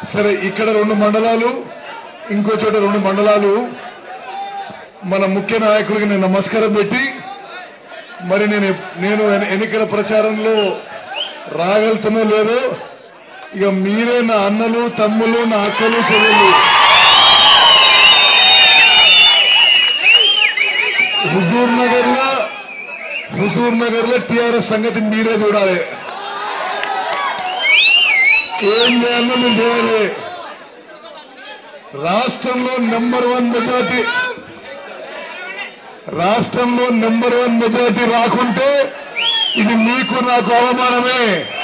సరే ఇక్కడ రెండు మండలాలు ఇంకో చోట రెండు మండలాలు మన ముఖ్య నాయకులకి నేను నమస్కారం పెట్టి మరి నేను నేను ఎన్ని- ఎన్నికల ప్రచారంలో రాగలుగుతున్నో లేదో ఇక మీరే నా అన్నలు తమ్ములు నా అక్కలు చెల్లెలు హుజూర్ నగర్ లో హుజూర్ నగర్ లో టిఆర్ఎస్ సంగతి మీరే చూడాలి ఏం చేయాలో మీరు చేయాలి రాష్ట్రంలో నెంబర్ వన్ మెజార్టీ రాష్ట్రంలో నెంబర్ వన్ మెజార్టీ రాకుంటే ఇది మీకు నాకు అవమానమే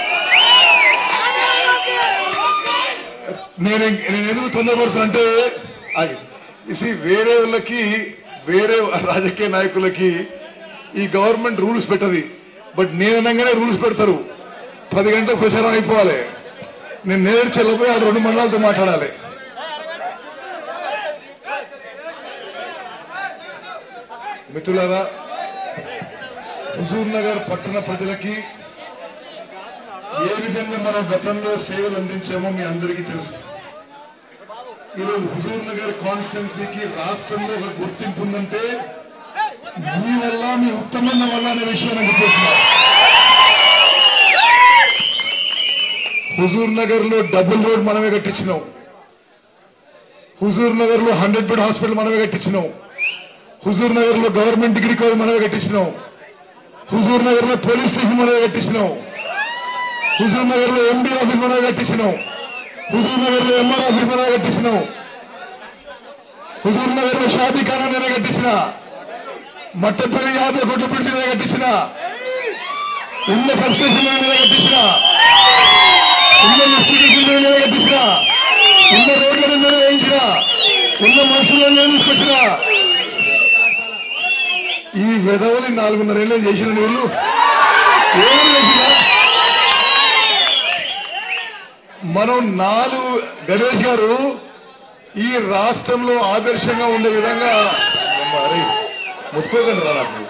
నేను ఇంక- నేను ఎందుకు తొందరపడుతున్నా అంటే ఇసి వేరే వాళ్ళకి వేరే రాజకీయ నాయకులకి ఈ గవర్నమెంట్ రూల్స్ పెట్టది బట్ నేను అనగానే రూల్స్ పెడతారు పది గంటల ప్రచారం అయిపోవాలి నేను నేరు చెల్లపోయి ఆ రెండు మండలాలతో మాట్లాడాలి మిత్రులారా హుజూర్ నగర్ పట్టణ ప్రజలకి ఏ విధంగా మనం గతంలో సేవలు అందించామో మీ అందరికీ తెలుసు ఈరోజు హుజూర్ నగర్ కాన్స్టిట్యున్సీకి రాష్ట్రంలో ఒక గుర్తింపు ఉందంటే మీ వల్ల మీ ఉత్తమన్న వల్ల అనే విషయం నాకు చెప్పేస్తున్నా హుజూర్ నగర్ లో డబుల్ రోడ్ మనమే కట్టించినాం హుజూర్ నగర్ లో హండ్రెడ్ బెడ్ హాస్పిటల్ మనమే కట్టించినాం హుజూర్ నగర్ లో గవర్నమెంట్ డిగ్రీ కాలేజ్ మనమే కట్టించినాం హుజూర్ నగర్ లో పోలీస్ స్టేషన్ మనమే కట్టించినాం హుజూర్ నగర్ లో ఎండి ఆఫీస్ మనమే కట్టించినాం హుజూర్ నగర్ లో ఎంఆర్ ఆఫీస్ మనమే కట్టించినాం హుజూర్ నగర్ లో షాదీ ఖానా నేనే కట్టించిన మట్టపల్లి యాభై కోట్ల పిడిచి నేనే కట్టించిన ఉన్న సబ్స్టేషన్ నేనే కట్టించిన ఉన్న ఇన్స్టిట్యూషన్ నేనే కట్టించిన ఉన్న రోడ్లను నేనే వేయించిన ఉన్న మనుషులను నేను తీసుకొచ్చిన ఈ విధవని నాలుగున్నరేళ్ళు చేసిన వీళ్ళు ఏమని చేసినా మనం నాలుగు గణేష్ గారు ఈ రాష్ట్రంలో ఆదర్శంగా ఉండే విధంగా మరి ముట్టుకోకండి రా నాకు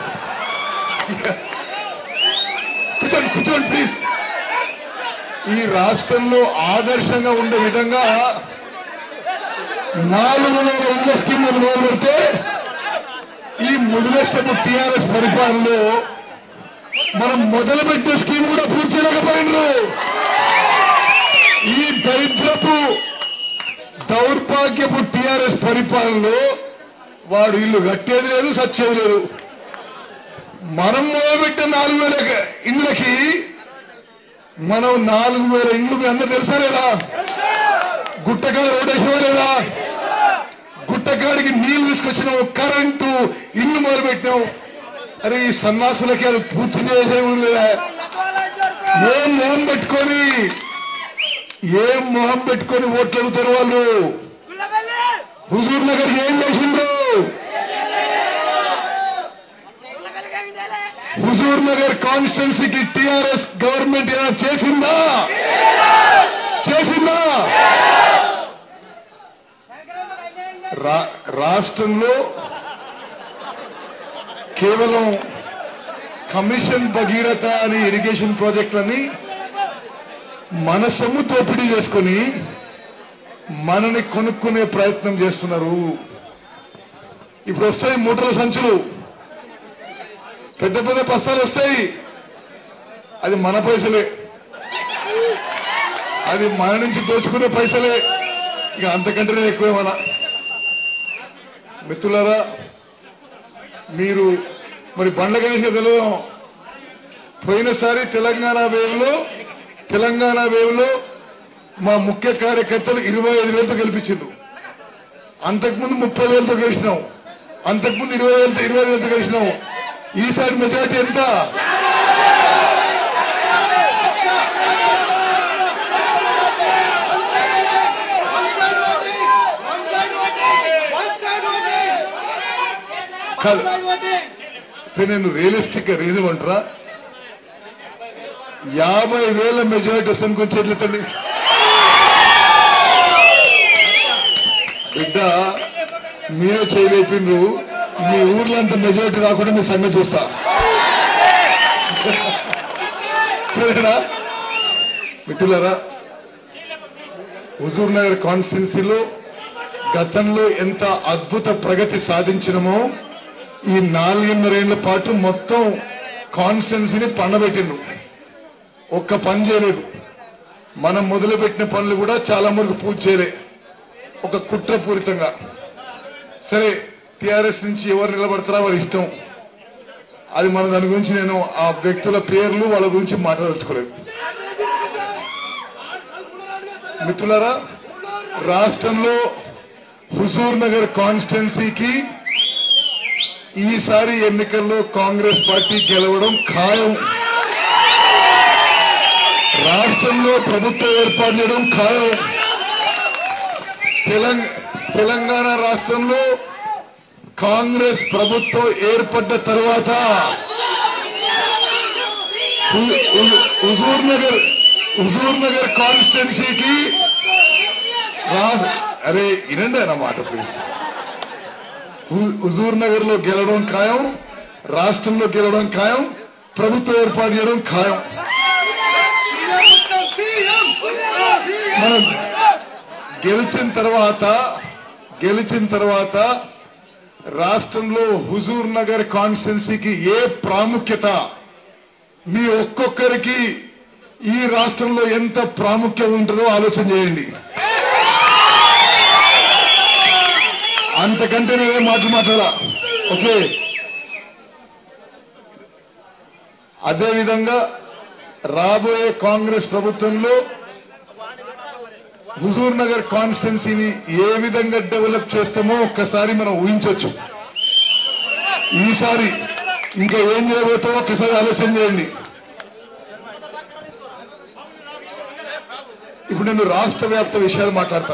కూర్చోండి కూర్చోండి ప్లీజ్ ఈ రాష్ట్రంలో ఆదర్శంగా ఉండే విధంగా నాలుగు వేల ఇళ్ల స్కీమ్ మొదలు పెడితే ఈ ముదిలేష్టపు టిఆర్ఎస్ పరిపాలనలో మనం మొదలుపెట్టిన స్కీమ్ కూడా పూర్తి చేయలేకపోయినారు ఈ దరిద్రపు దౌర్భాగ్యపు టిఆర్ఎస్ పరిపాలనలో వాడు ఇల్లు కట్టేది లేదు సచ్చేది లేదు మనం మొదలుపెట్టిన నాలుగు వేల ఇండ్లకి మనం నాలుగు వేల ఇండ్లు మీ అందరూ తెలుసా లేదా గుట్టకాడ రోడేసావా లేదా గుట్టకాడికి నీళ్లు తీసుకొచ్చినావు కరెంటు ఇల్లు మొదలు పెట్టినావు అరే ఈ సన్నాసులకి అది పూర్తి చేసే లేదా ఏం మొహం పెట్టుకొని ఏం మొహం పెట్టుకొని ఓట్లు అడుగుతారు వాళ్ళు హుజూర్ నగర్ ఏం చేసిండ్రు హుజూర్ నగర్ కాన్స్టిట్యున్సీకి టిఆర్ఎస్ గవర్నమెంట్ ఏమైనా చేసిందా చేసిందా రా- రాష్ట్రంలో కేవలం కమిషన్ భగీరథ అని ఇరిగేషన్ ప్రాజెక్టులని మన సొమ్ము దోపిడీ చేసుకొని మనని కొనుక్కునే ప్రయత్నం చేస్తున్నారు ఇప్పుడు వస్తాయి మూటల సంచులు పెద్ద పెద్ద బస్తాలు వస్తాయి అది మన పైసలే అది మన నుంచి దోచుకునే పైసలే ఇక అంతకంటే ఎక్కువే మన మిత్రులారా మీరు మరి బండ్ల గణేష్ గారు తెలియదు పోయినసారి తెలంగాణ వేవ్లో తెలంగాణ వేవ్లో మా ముఖ్య కార్యకర్తలు ఇరవై ఐదు వేలతో గెలిపించిండ్రు అంతకుముందు ముప్పై వేలతో గెలిచినాం అంతకుముందు ఇరవై వేలతో ఇరవై ఐదు వేలతో గెలిచినాం ఈసారి మెజార్టీ ఎంత కాదు. సరే నేను రియలిస్టిక్ గా రీజన్ అంటారా యాభై వేల మెజారిటీ వస్తుంది కొంచెం ఎట్లెత్తండి బిడ్డ మీరే చేయలేపిండ్రు మీ ఊర్లో అంత మెజారిటీ రాకుండా మీ సంగతి చూస్తా సరేనా మిత్రులారా హుజూర్ నగర్ కాన్స్టిట్యున్సీలో గతంలో ఎంత అద్భుత ప్రగతి సాధించినమో ఈ నాలుగున్నరేళ్ల పాటు మొత్తం కాన్స్టిట్యున్సీని పండబెట్టిండు ఒక్క పని చేయలేదు మనం మొదలుపెట్టిన పనులు కూడా చాలా వరకు పూర్తి చేయలే ఒక కుట్రపూరితంగా సరే టిఆర్ఎస్ నుంచి ఎవరు నిలబడతారో వారి ఇష్టం అది మన దాని గురించి నేను ఆ వ్యక్తుల పేర్లు వాళ్ళ గురించి మాట్లాడదలుచుకోలేదు మిత్రులారా రాష్ట్రంలో హుజూర్ నగర్ కాన్స్టిట్యున్సీకి ఈసారి ఎన్నికల్లో కాంగ్రెస్ పార్టీ గెలవడం ఖాయం రాష్ట్రంలో ప్రభుత్వం ఏర్పాటు చేయడం ఖాయం తెలంగాణ తెలంగాణ రాష్ట్రంలో కాంగ్రెస్ ప్రభుత్వం ఏర్పడ్డ తర్వాత హు- హు- హుజూర్ నగర్ హుజూర్ నగర్ కాన్స్టిట్యున్సీకి రా- అరే వినండి నా మాట ప్లీజ్ హు- హుజూర్ నగర్ లో గెలవడం ఖాయం రాష్ట్రంలో గెలవడం ఖాయం ప్రభుత్వం ఏర్పాటు చేయడం ఖాయం మనం గెలిచిన తర్వాత గెలిచిన తర్వాత రాష్ట్రంలో హుజూర్ నగర్ కాన్స్టిట్యున్సీకి ఏ ప్రాముఖ్యత మీ ఒక్కొక్కరికి ఈ రాష్ట్రంలో ఎంత ప్రాముఖ్యం ఉంటుందో ఆలోచన చేయండి అంతకంటే నేనే మాటలు మాట్లాడా ఓకే అదేవిధంగా రాబోయే కాంగ్రెస్ ప్రభుత్వంలో హుజూర్ నగర్ కాన్స్టిట్యున్సీని ఏ విధంగా డెవలప్ చేస్తామో ఒక్కసారి మనం ఊహించవచ్చు ఈసారి ఇంకా ఏం చేయబోతామో ఒక్కసారి ఆలోచన చేయండి ఇప్పుడు నేను రాష్ట్ర వ్యాప్త విషయాలు మాట్లాడతా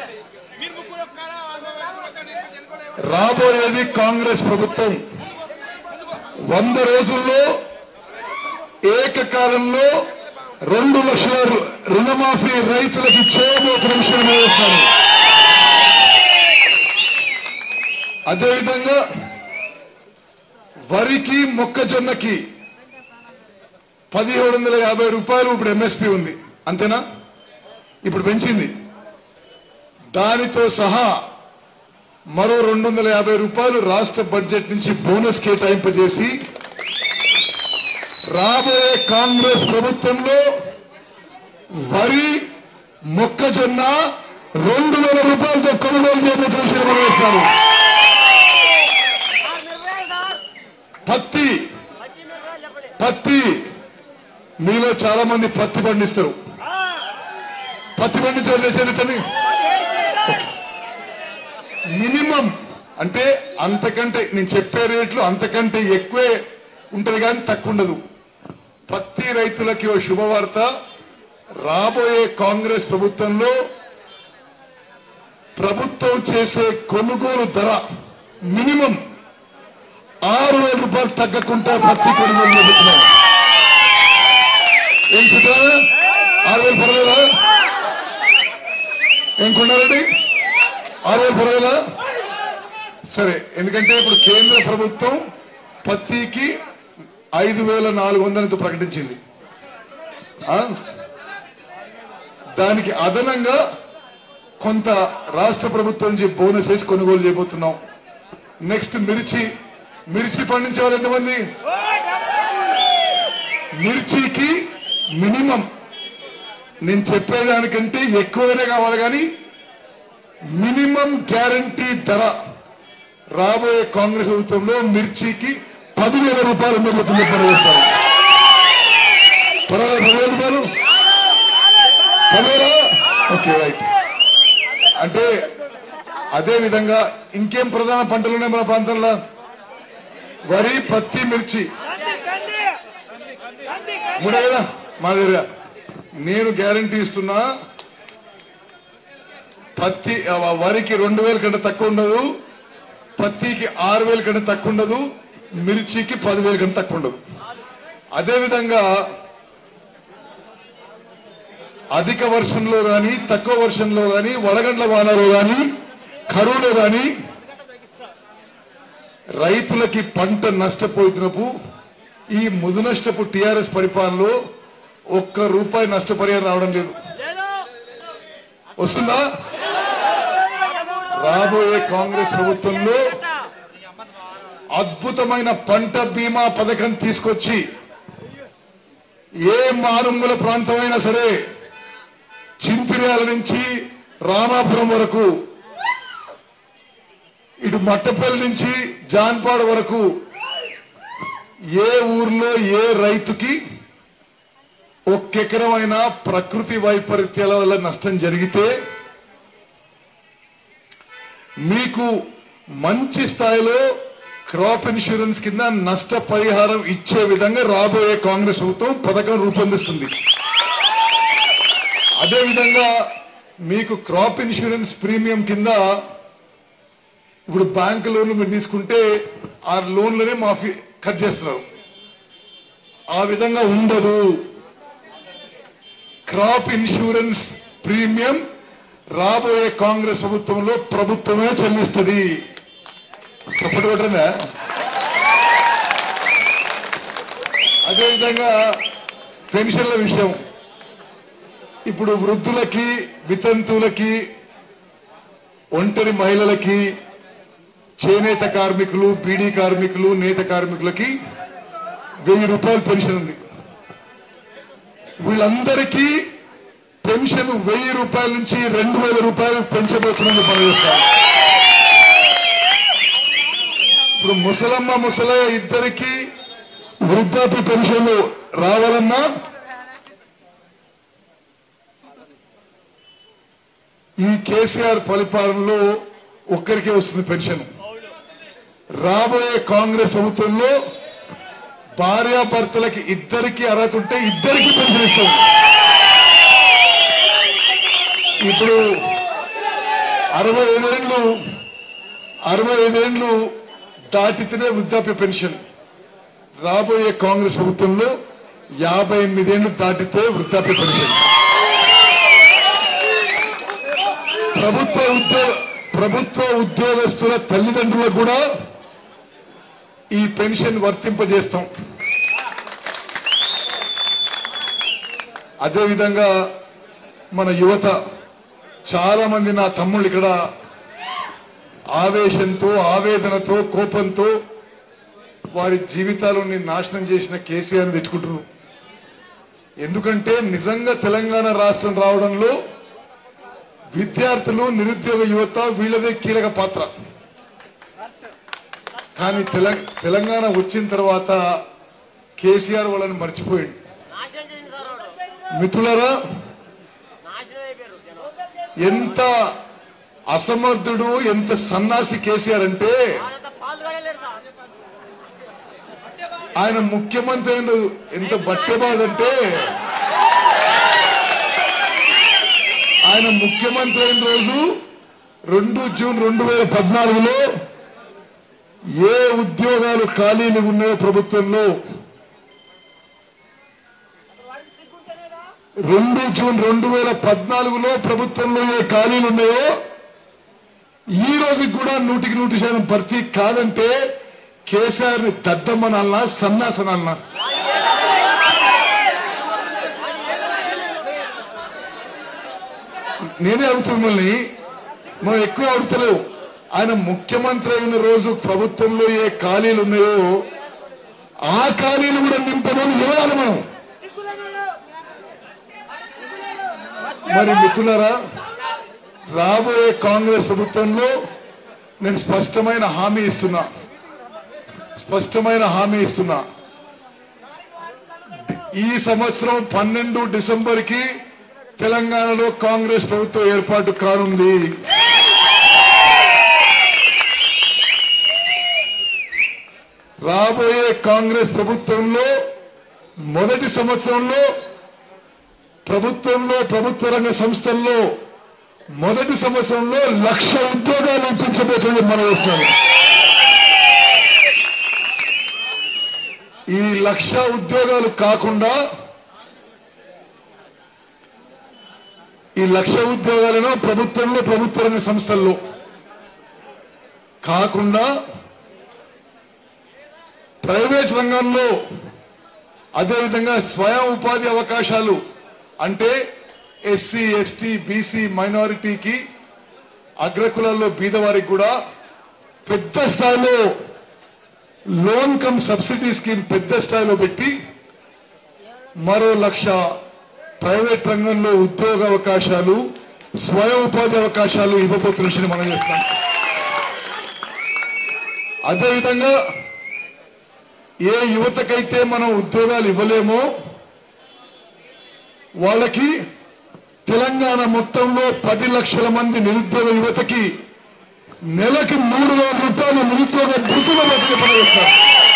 రాబోయేది కాంగ్రెస్ ప్రభుత్వం వంద రోజుల్లో ఏకకాలంలో రెండు లక్షల రు- రుణమాఫీ రైతులకు చేయబోతున్న విషయం వేస్తాను అదేవిధంగా వరికి మొక్కజొన్నకి పదిహేడు వందల యాభై రూపాయలు ఇప్పుడు ఎంఎస్పి ఉంది అంతేనా ఇప్పుడు పెంచింది దానితో సహా మరో రెండు వందల యాభై రూపాయలు రాష్ట్ర బడ్జెట్ నుంచి బోనస్ కేటాయింపజేసి రాబోయే కాంగ్రెస్ ప్రభుత్వంలో వరి మొక్కజొన్న రెండు వేల రూపాయలతో కొనుగోలు చేయబోతున్న విషయం మనం వేస్తాను పత్తి పత్తి మీలో చాలా మంది పత్తి పండిస్తారు పత్తి పండించే చరిత్రని మినిమం అంటే అంతకంటే నేను చెప్పే రేట్లు అంతకంటే ఎక్కువే ఉంటది కానీ తక్కువ ఉండదు పత్తి రైతులకి ఓ శుభవార్త రాబోయే కాంగ్రెస్ ప్రభుత్వంలో ప్రభుత్వం చేసే కొనుగోలు ధర మినిమం ఆరు వేల రూపాయలు తగ్గకుండా పత్తి కొనుగోలు చేస్తున్నాం ఏం చెప్పారా ఆరు వేలు పర్లేదా ఏం కొన్నారండి ఆరు వేలు పర్వాలేదా సరే ఎందుకంటే ఇప్పుడు కేంద్ర ప్రభుత్వం పత్తికి ఐదు వేల నాలుగు వందలతో ప్రకటించింది ఆ? దానికి అదనంగా కొంత రాష్ట్ర ప్రభుత్వం నుంచి బోనస్ వేసి కొనుగోలు చేయబోతున్నాం నెక్స్ట్ మిర్చి మిర్చి పండించే వాళ్ళు ఎంతమంది మిర్చికి మినిమం నేను చెప్పేదానికంటే ఎక్కువనే కావాలి కానీ మినిమం గ్యారంటీ ధర రాబోయే కాంగ్రెస్ ప్రభుత్వంలో మిర్చికి పదివేల రూపాయలు ఉండబోతుంది పనిచేస్తారు పర్వాలేదు పదివేల రూపాయలు పదివేల ఓకే రైట్ అంటే అదే విధంగా ఇంకేం ప్రధాన పంటలు ఉన్నాయి మన ప్రాంతంలో వరి పత్తి మిర్చి మూడే కదా మా దగ్గర నేను గ్యారంటీ ఇస్తున్నా పత్తి ఆ, వరికి రెండు వేల కంటే తక్కువ ఉండదు పత్తికి ఆరు వేల కంటే తక్కువ ఉండదు మిర్చికి పదివేల కంటే తక్కువ ఉండదు అదేవిధంగా అధిక వర్షంలో గాని తక్కువ వర్షంలో గాని వడగండ్ల వానలో గాని కరువులో గాని రైతులకి పంట నష్టపోతున్నప్పుడు ఈ ముదు నష్టపు టిఆర్ఎస్ పరిపాలనలో ఒక్క రూపాయి నష్టపరిహారం రావడం లేదు వస్తుందా రాబోయే కాంగ్రెస్ ప్రభుత్వంలో అద్భుతమైన పంట బీమా పథకం తీసుకొచ్చి ఏ మారుమూల ప్రాంతమైనా సరే చింపిర్యాల నుంచి రామాపురం వరకు ఇటు మట్టపల్లి నుంచి జాన్పాడు వరకు ఏ ఊర్లో ఏ రైతుకి ఒక్కెకరమైన ప్రకృతి వైపరీత్యాల వల్ల నష్టం జరిగితే మీకు మంచి స్థాయిలో క్రాప్ ఇన్సూరెన్స్ కింద నష్ట పరిహారం ఇచ్చే విధంగా రాబోయే కాంగ్రెస్ ప్రభుత్వం పథకం రూపొందిస్తుంది అదేవిధంగా మీకు క్రాప్ ఇన్సూరెన్స్ ప్రీమియం కింద ఇప్పుడు బ్యాంక్ లోన్లు మీరు తీసుకుంటే ఆ లోన్లనే మాఫీ కట్ చేస్తున్నారు ఆ విధంగా ఉండదు క్రాప్ ఇన్సూరెన్స్ ప్రీమియం రాబోయే కాంగ్రెస్ ప్రభుత్వంలో ప్రభుత్వమే చెల్లిస్తుంది చప్పటి కొట్టందా అదేవిధంగా పెన్షన్ల విషయం ఇప్పుడు వృద్ధులకి వితంతువులకి ఒంటరి మహిళలకి చేనేత కార్మికులు బీడీ కార్మికులు నేత కార్మికులకి వెయ్యి రూపాయలు పెన్షన్ ఉంది వీళ్ళందరికీ పెన్షన్ వెయ్యి రూపాయల నుంచి రెండు వేల రూపాయలు పెంచబోతున్నది పనిచేస్తారు ఇప్పుడు ముసలమ్మ ముసలయ్య ఇద్దరికి వృద్ధాప్య పెన్షన్లు రావాలన్నా ఈ కేసీఆర్ పరిపాలనలో ఒక్కరికే వస్తుంది పెన్షన్ రాబోయే కాంగ్రెస్ ప్రభుత్వంలో భార్యాభర్తలకి ఇద్దరికి అర్హత ఉంటే ఇద్దరికి పెన్షన్ ఇస్తాం ఇప్పుడు అరవై ఐదేళ్లు అరవై ఐదేళ్లు దాటితేనే వృద్ధాప్య పెన్షన్ రాబోయే కాంగ్రెస్ ప్రభుత్వంలో యాభై ఎనిమిదేళ్లు దాటితే వృద్ధాప్య పెన్షన్ ప్రభుత్వ ఉద్యోగ ప్రభుత్వ ఉద్యోగస్తుల తల్లిదండ్రులకు కూడా ఈ పెన్షన్ వర్తింపజేస్తాం అదేవిధంగా మన యువత చాలా మంది నా తమ్ముళ్ళు ఇక్కడ ఆవేశంతో ఆవేదనతో కోపంతో వారి జీవితాలను నాశనం చేసిన కేసీఆర్ తెచ్చుకుంటున్నారు ఎందుకంటే నిజంగా తెలంగాణ రాష్ట్రం రావడంలో విద్యార్థులు నిరుద్యోగ యువత వీళ్ళదే కీలక పాత్ర కానీ తెల- తెలంగాణ వచ్చిన తర్వాత కేసీఆర్ వాళ్ళని మర్చిపోయింది నాశనం చేయండి సార్ వాడు. మిత్రులరా నాశనం అయిపోయారు జనం. ఎంత అసమర్థుడు ఎంత సన్నాసి కేసీఆర్ అంటే వాళ్ళంతా పాల్గొనలేరు సార్ ఆయన ముఖ్యమంత్రి అయిన ఎంత బట్టెబాదంటే ఆయన ముఖ్యమంత్రి అయిన రోజు రెండు జూన్ రెండు వేల పద్నాలుగులో ఏ ఉద్యోగాలు ఖాళీలు ఉన్నాయో ప్రభుత్వంలో రెండు జూన్ రెండు వేల పద్నాలుగులో ప్రభుత్వంలో ఏ ఖాళీలు ఉన్నాయో ఈ రోజుకి కూడా నూటికి నూటి శాతం భర్తీ కాదంటే కేసీఆర్ ని దద్దమ్మనన్నా సన్నాసనన్నా నేనే అడుగుతున్నా మిమ్మల్ని మనం ఎక్కువ అడుగుతలేవు ఆయన ముఖ్యమంత్రి అయిన రోజు ప్రభుత్వంలో ఏ ఖాళీలు ఉన్నాయో ఆ ఖాళీలు కూడా నింపదని ఇవ్వాలి మనం మరి మిత్రులారా రాబోయే కాంగ్రెస్ ప్రభుత్వంలో నేను స్పష్టమైన హామీ ఇస్తున్నా స్పష్టమైన హామీ ఇస్తున్నా ఈ సంవత్సరం పన్నెండు డిసెంబర్ కి తెలంగాణలో కాంగ్రెస్ ప్రభుత్వం ఏర్పాటు కానుంది రాబోయే కాంగ్రెస్ ప్రభుత్వంలో మొదటి సంవత్సరంలో ప్రభుత్వంలో ప్రభుత్వ రంగ సంస్థల్లో మొదటి సంవత్సరంలో లక్ష ఉద్యోగాలు ఇప్పించబోతుంది మనం వస్తున్నాం ఈ లక్ష ఉద్యోగాలు కాకుండా ఈ లక్ష ఉద్యోగాలను ప్రభుత్వంలో ప్రభుత్వ రంగ సంస్థల్లో కాకుండా ప్రైవేట్ రంగంలో అదేవిధంగా స్వయం ఉపాధి అవకాశాలు అంటే ఎస్సీ ఎస్టీ బీసీ మైనారిటీకి అగ్రకులాల్లో బీదవారికి కూడా పెద్ద స్థాయిలో లోన్ కమ్ సబ్సిడీ స్కీమ్ పెద్ద స్థాయిలో పెట్టి మరో లక్ష ప్రైవేట్ రంగంలో ఉద్యోగ అవకాశాలు స్వయం ఉపాధి అవకాశాలు ఇవ్వబోతున్న విషయం మనం చేస్తాం అదేవిధంగా ఏ యువతకైతే మనం ఉద్యోగాలు ఇవ్వలేమో వాళ్ళకి తెలంగాణ మొత్తంలో పది లక్షల మంది నిరుద్యోగ యువతకి నెలకి మూడు వేల రూపాయలు నిరుద్యోగ భృతుల బతికి పనిచేస్తారు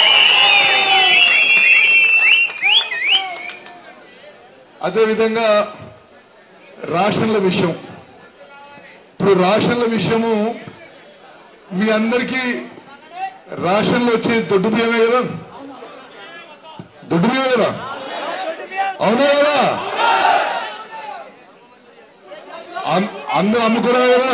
అదేవిధంగా రాషన్ల విషయం ఇప్పుడు రాషన్ల విషయము మీ అందరికీ రాషన్లు వచ్చే దొడ్డు బియ్యమే కదా దొడ్డు బియ్యమే కదా అవునా కదా అం- అందరూ అమ్ముకున్నారు కదా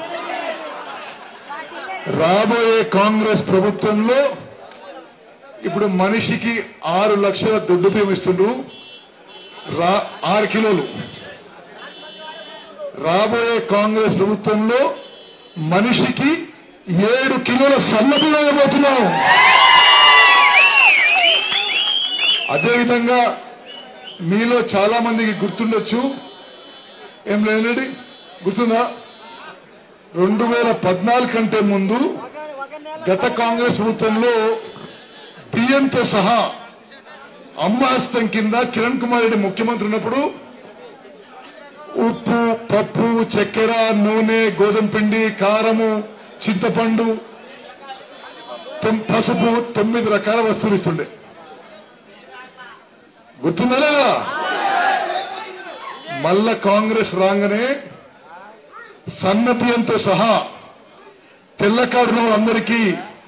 రాబోయే కాంగ్రెస్ ప్రభుత్వంలో ఇప్పుడు మనిషికి ఆరు లక్షల దొడ్డు బియ్యం ఇస్తుండ్రు రా ఆరు కిలోలు రాబోయే కాంగ్రెస్ ప్రభుత్వంలో మనిషికి ఏడు కిలోల సన్న బియ్యం ఇవ్వబోతున్నాం అదేవిధంగా మీలో చాలా మందికి గుర్తుండొచ్చు ఏం లేదండి గుర్తుందా రెండు వేల పద్నాలుగు కంటే ముందు గత కాంగ్రెస్ ప్రభుత్వంలో బియ్యంతో సహా అమ్మ హస్తం కింద కిరణ్ కుమార్ రెడ్డి ముఖ్యమంత్రి ఉన్నప్పుడు ఉప్పు పప్పు చక్కెర నూనె గోధుమ పిండి కారము చింతపండు తొమ్- పసుపు తొమ్మిది రకాల వస్తువులు ఇస్తుండే గుర్తుందా లేదా మళ్ళా కాంగ్రెస్ రాగానే సన్న బియ్యంతో సహా తెల్ల కార్డున అందరికీ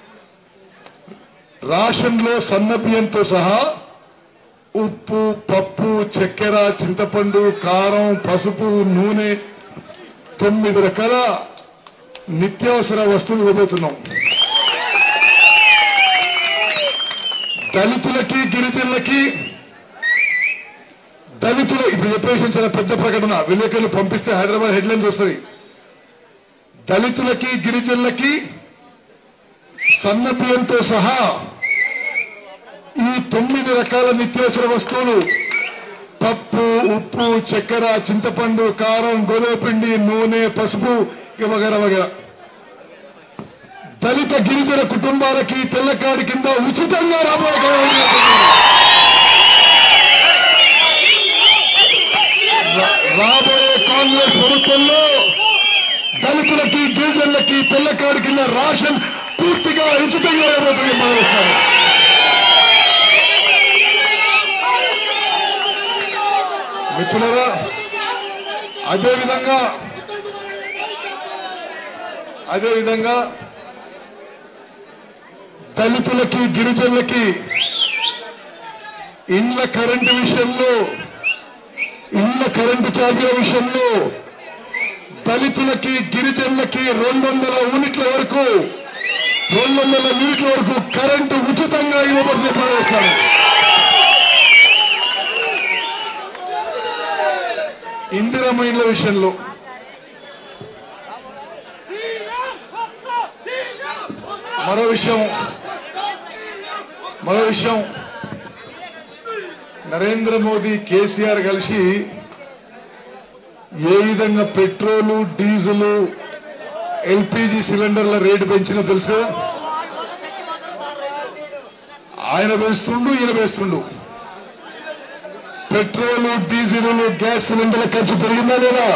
రాషన్లో సన్న బియ్యంతో సహా ఉప్పు పప్పు చక్కెర చింతపండు కారం పసుపు నూనె తొమ్మిది రకాల నిత్యావసర వస్తువులు ఇవ్వబోతున్నాం దళితులకి గిరిజనులకి దళితులు ఇప్పుడు చెప్పేసి చాలా పెద్ద ప్రకటన విలేకరులు పంపిస్తే హైదరాబాద్ హెడ్లైన్స్ వస్తుంది దళితులకి గిరిజనులకి సన్న బియ్యంతో సహా ఈ తొమ్మిది రకాల నిత్యావసర వస్తువులు పప్పు ఉప్పు చక్కెర చింతపండు కారం గోధుమ పిండి నూనె పసుపు ఇక వగేరా వగేరా దళిత గిరిజన కుటుంబాలకి తెల్లకాడి కింద ఉచితంగా రాబోయే కాలంలో రా- రాబోయే కాంగ్రెస్ ప్రభుత్వంలో దళితులకి గిరిజనులకి తెల్లకాడి కింద రాషన్ పూర్తిగా ఉచితంగా ఇవ్వబోతుంది భావిస్తారు మిత్రులరా అదేవిధంగా అదేవిధంగా దళితులకి గిరిజనులకి ఇండ్ల కరెంటు విషయంలో ఇళ్ల కరెంటు ఛార్జీల విషయంలో దళితులకి గిరిజనులకి రెండు వందల యూనిట్ల వరకు రెండు వందల యూనిట్ల వరకు కరెంటు ఉచితంగా ఇవ్వబడుతుంది ప్రవేశాలు ఇందిరమ్మ ఇండ్ల విషయంలో మరో విషయం మరో విషయం నరేంద్ర మోదీ కేసీఆర్ కలిసి ఏ విధంగా పెట్రోలు డీజిల్ ఎల్పిజి సిలిండర్ల రేటు పెంచినా తెలుసు కదా ఆయన పెంచుతుండు ఈయన పెంచుతుండు పెట్రోలు డీజిల్ గ్యాస్ సిలిండర్ల ఖర్చు పెరిగిందా లేదా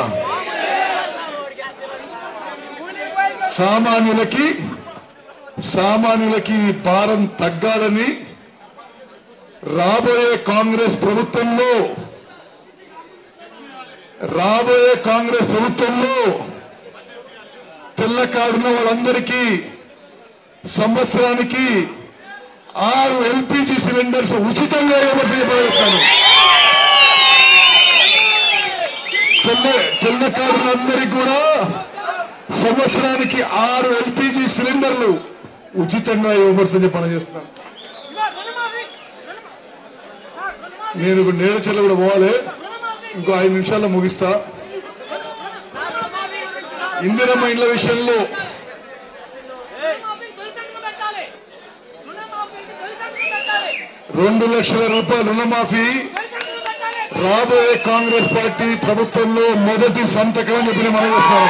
సామాన్యులకి సామాన్యులకి ఈ భారం తగ్గాలని రాబోయే కాంగ్రెస్ ప్రభుత్వంలో రాబోయే కాంగ్రెస్ ప్రభుత్వంలో తెల్ల కార్డున్న వాళ్ళందరికీ సంవత్సరానికి ఆరు ఎల్పిజి సిలిండర్స్ ఉచితంగా ఇవ్వబడి తెల్ల తెల్ల కార్డులందరికీ కూడా సంవత్సరానికి ఆరు ఎల్పిజి సిలిండర్లు ఉచితంగా ఇవ్వబడుతుంది పనిచేస్తున్నాను నేను ఇప్పుడు నేరచల్ల కూడా పోవాలి ఇంకో ఐదు నిమిషాల్లో ముగిస్తా ఇందిరమ్మ ఇండ్ల విషయంలో రుణమాఫీ తొలితంగా పెట్టాలి రుణమాఫీకి తొలితంగా పెట్టాలి రెండు లక్షల రూపాయల రుణమాఫీ తొలితంగా పెట్టాలి రాబోయే కాంగ్రెస్ పార్టీ ప్రభుత్వంలో మొదటి సంతకం అని చెప్పి మనం చేస్తున్నాం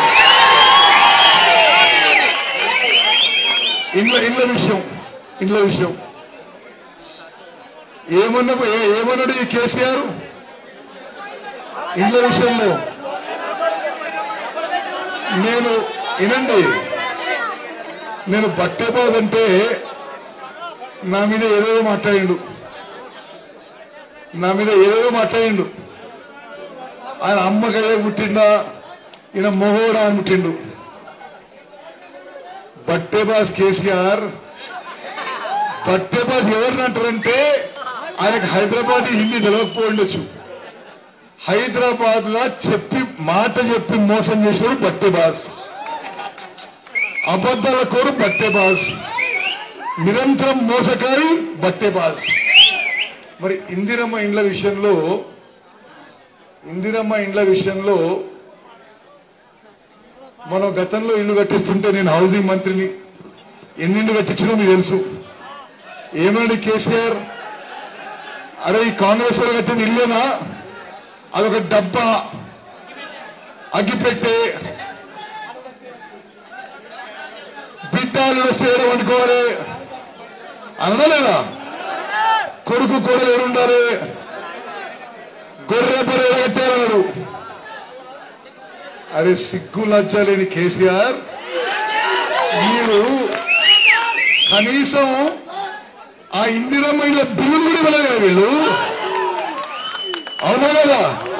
ఇండ్ల ఇండ్ల విషయం ఇండ్ల విషయం ఏమన్నా ఏ- ఏమన్నాడు ఈ కేసీఆర్ ఇండ్ల విషయంలో నేను వినండి నేను బట్టేబాద్ అంటే నా మీద ఏదో మాట్లాడిండు నా మీద ఏదో మాట్లాడిండు ఆయన అమ్మకయ్యే పుట్టిండా ఈయన మొహోడా అని పుట్టిండు బట్టేబాస్ కేసీఆర్ బట్టేబాస్ ఎవరిని అంటారంటే ఆయనకు హైదరాబాద్ హిందీ తెలియకపోయిండొచ్చు హైదరాబాద్ లా చెప్పి మాట చెప్పి మోసం చేసేవాడు బట్టేబాస్ అబద్ధాల కోరు బట్టేబాస్ నిరంతరం మోసకారి బట్టేబాస్ మరి ఇందిరమ్మ ఇండ్ల విషయంలో ఇందిరమ్మ ఇండ్ల విషయంలో మనం గతంలో ఇల్లు కట్టిస్తుంటే నేను హౌసింగ్ మంత్రిని ఎన్ని ఇల్లు కట్టించినా మీకు తెలుసు ఏమన్నాడు కేసీఆర్ అరే ఈ కాంగ్రెస్ వాళ్ళు కట్టింది ఇల్లేనా అదొక డబ్బా అగ్గిపెట్టే బిడ్డలు వస్తే ఏదో వండుకోవాలి అనదా లేదా కొడుకు కోడలు ఎవరు ఉండాలి గొర్రె బొర్రె కట్టారన్నారు అరే సిగ్గు లజ్జ లేని కేసీఆర్ మీరు కనీసం ఆ ఇందిరమ్మ ఇలా బిల్లులు కూడా ఇవ్వలేదు కదా వీళ్ళు అవునా కదా